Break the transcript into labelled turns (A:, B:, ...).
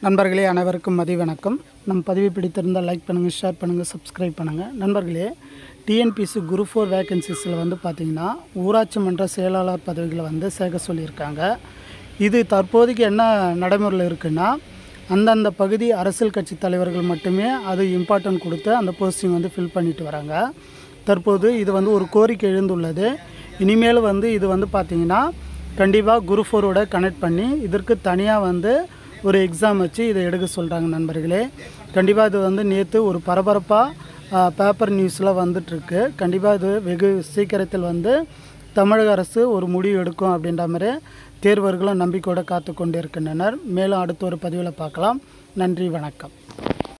A: நண்பர்களே அனைவருக்கும் மதிய வணக்கம் நம் பதிவு பிடித்திருந்தால் லைக் பண்ணுங்கள் ஷேர் பண்ணுங்கள் சப்ஸ்கிரைப் பண்ணுங்கள் நண்பர்களே டிஎன்பிசி குரு ஃபோர் வேகன்சிஸில் வந்து பார்த்திங்கன்னா ஊராட்சி மன்ற செயலாளர் பதவிகளை வந்து சேர்க்க சொல்லியிருக்காங்க இது தற்போதைக்கு என்ன நடைமுறையில் இருக்குன்னா அந்தந்த பகுதி அரசியல் கட்சி தலைவர்கள் மட்டுமே அது இம்பார்ட்டன்ட் கொடுத்து அந்த போஸ்டிங் வந்து ஃபில் பண்ணிட்டு வராங்க தற்போது இது வந்து ஒரு கோரிக்கை எழுந்துள்ளது இனிமேல் வந்து இது வந்து பார்த்திங்கன்னா கண்டிப்பாக குரு ஃபோரோட கனெக்ட் பண்ணி இதற்கு தனியாக வந்து ஒரு எக்ஸாம் வச்சு இதை எடுக்க சொல்கிறாங்க நண்பர்களே கண்டிப்பாக இது வந்து நேற்று ஒரு பரபரப்பாக பேப்பர் நியூஸில் வந்துட்டுருக்கு கண்டிப்பாக இது வெகு சீக்கிரத்தில் வந்து தமிழக அரசு ஒரு முடிவு எடுக்கும் அப்படின்ற மாதிரி தேர்வர்களும் நம்பிக்கையோடு காத்து கொண்டு இருக்கின்றனர் மேலும் அடுத்த ஒரு பதிவில் பார்க்கலாம் நன்றி வணக்கம்